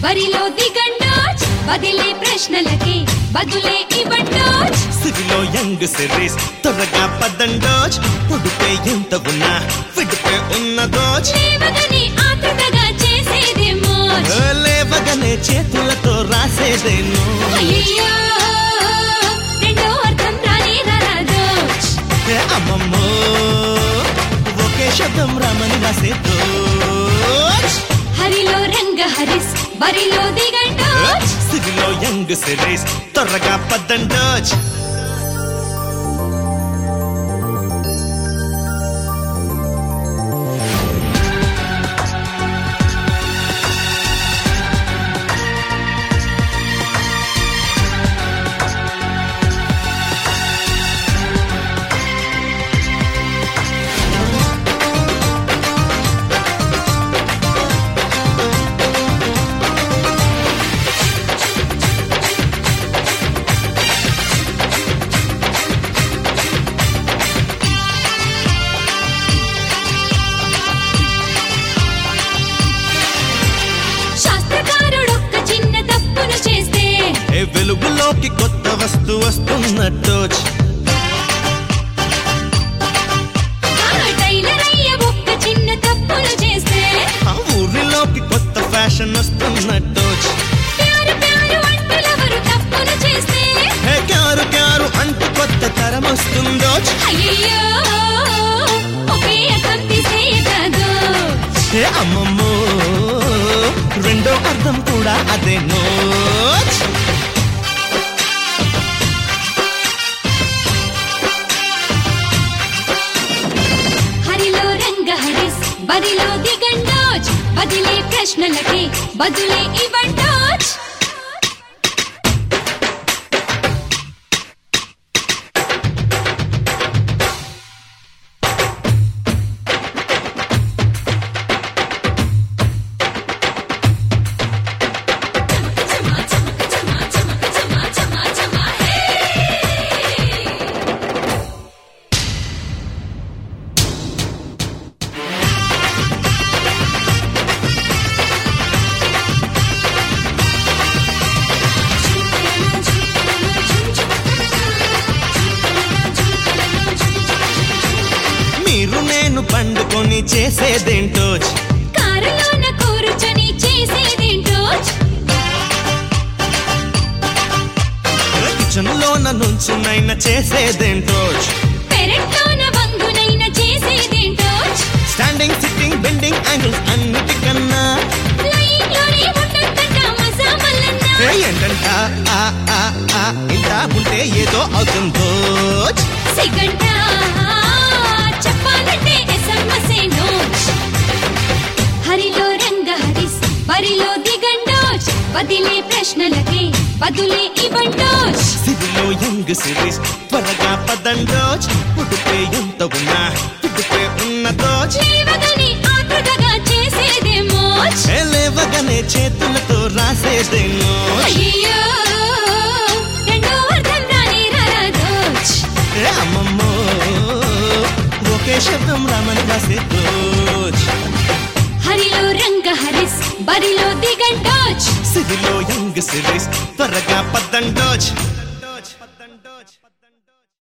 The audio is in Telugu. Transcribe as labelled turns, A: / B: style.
A: బరిలో దిగండోచ్ వదిలే ప్రశ్నలకి బదులే ఇవ్వండోచ్
B: సిరిలో యంగ్ సిరీస్ త్వరగా పదండోచ్ ఉడిపే ఎంత ఉన్నా విడిపే ఉన్నదోచ్
A: లేవగని ఆతృతగా చేసేదేమో
B: లేవగానే చేతులతో రాసేదేను
A: అయ్యయ్యో రెండో అర్థం రాని రాదోచ్
B: ఏ అమ్మమ్మో ఒకే శబ్దం రామని రాసేదోచ్
A: హరిలో రంగ హరిస్ బరిలో దిగండోచ్
B: సిరిలో యంగ్ సిరీస్ త్వరగా పదండోచ్
A: శాస్త్రకారుడొక్క చిన్న తప్పును చేస్తే
B: ఏ వెలుగులోకి కొత్త వస్తు వస్తున్నట్టోచ్
A: ఆ టైలర్ అయ్య ఒక్క చిన్న తప్పును చేస్తే
B: ఆ ఊరిలోకి కొత్త ఫ్యాషన్ వస్తున్నట్టోచ్
A: ప్యారు ప్యారు అంటులెవరు తప్పును చేస్తే
B: హే క్యారు క్యారు అంటూ కొత్త తరం వస్తుందోచ్
A: అయ్యయ్యో ఒకే అర్థం తీసేయకదు
B: హే అమ్మమ్మో రెండో అర్థం కూడా అదే నోచ్
A: హరిలో రంగ హరిస్ బరిలో దిగండోచ్ బదిలే ప్రశ్నలకి బదులే ఇవ్వండోచ్
B: మీరు నేను పండుకొని చేసేదేంటోచ్
A: కారులోన కూర్చొని చేసేదేంటోచ్
B: కిచెన్ లోన నుంచునైనా చేసేదేంటోచ్
A: పెరట్లోన వంగునైన చేసేదేంటోచ్
B: స్టాండింగ్ సిట్టింగ్ బెండింగ్ యాంగిల్స్ అన్నిటికన్నా
A: లైన్లోనే ఉన్నంతట మజా మల్లన్న
B: ఏ ఏంటంట ఆ ఆ ఆ ఇంత ఉంటే ఏదో అవుతుందోచ్
A: సిగంట చెప్పాలంటే ఎస్ఎంఎస్ఏ నోచ్ హరిలో రంగ హరిస్ బరిలో దిగండోచ్ వదిలే ప్రశ్నలకి బదులే ఇవ్వండోచ్
B: సిరిలో యంగ్ సిరీస్ త్వరగా పదండోచ్ ఉడిపే ఎంత ఉన్నా ఉడిపే ఉన్నదోచ్
A: లేవగని ఆతృతగా చేసేదేమోచ్
B: ఏ లేవగానే చేతులతో రాసేదేనో
A: అయ్యయ్యో రెండో అర్థం రాని రాదోచ్
B: ఏ అమ్మమ్మో ఒకే శబ్దం రామని రాసేదోచ్
A: హరిలో రంగ హరిస్ బరిలో దిగండోచ్
B: సిరిలో యంగ్ సిరీస్ త్వరగా పదండోచ్